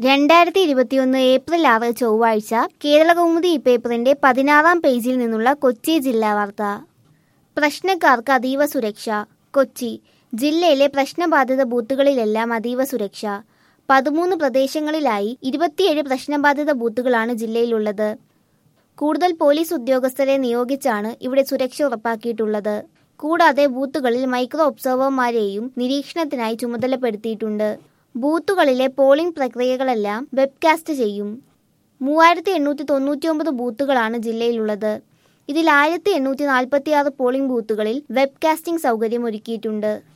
രണ്ടായിരത്തി ഇരുപത്തിയൊന്ന് ഏപ്രിൽ ആറ് ചൊവ്വാഴ്ച കേരളകൗമുദി ഈ പേപ്പറിന്റെ പതിനാറാം പേജിൽ നിന്നുള്ള കൊച്ചി ജില്ലാ വാർത്ത പ്രശ്നക്കാർക്ക് അതീവ സുരക്ഷ കൊച്ചി ജില്ലയിലെ പ്രശ്നബാധിത ബൂത്തുകളിലെല്ലാം അതീവ സുരക്ഷ പതിമൂന്ന് പ്രദേശങ്ങളിലായി ഇരുപത്തിയേഴ് പ്രശ്നബാധിത ബൂത്തുകളാണ് ജില്ലയിലുള്ളത് കൂടുതൽ പോലീസ് ഉദ്യോഗസ്ഥരെ നിയോഗിച്ചാണ് ഇവിടെ സുരക്ഷ ഉറപ്പാക്കിയിട്ടുള്ളത് കൂടാതെ ബൂത്തുകളിൽ മൈക്രോ ഒബ്സർവർമാരെയും നിരീക്ഷണത്തിനായി ചുമതലപ്പെടുത്തിയിട്ടുണ്ട് ബൂത്തുകളിലെ പോളിംഗ് പ്രക്രിയകളെല്ലാം വെബ്കാസ്റ്റ് ചെയ്യും മൂവായിരത്തി എണ്ണൂറ്റി തൊണ്ണൂറ്റി ഒമ്പത് ബൂത്തുകളാണ് ജില്ലയിലുള്ളത് ഇതിൽ ആയിരത്തി എണ്ണൂറ്റി നാൽപ്പത്തി ആറ് പോളിംഗ് ബൂത്തുകളിൽ വെബ്കാസ്റ്റിംഗ് സൗകര്യം ഒരുക്കിയിട്ടുണ്ട്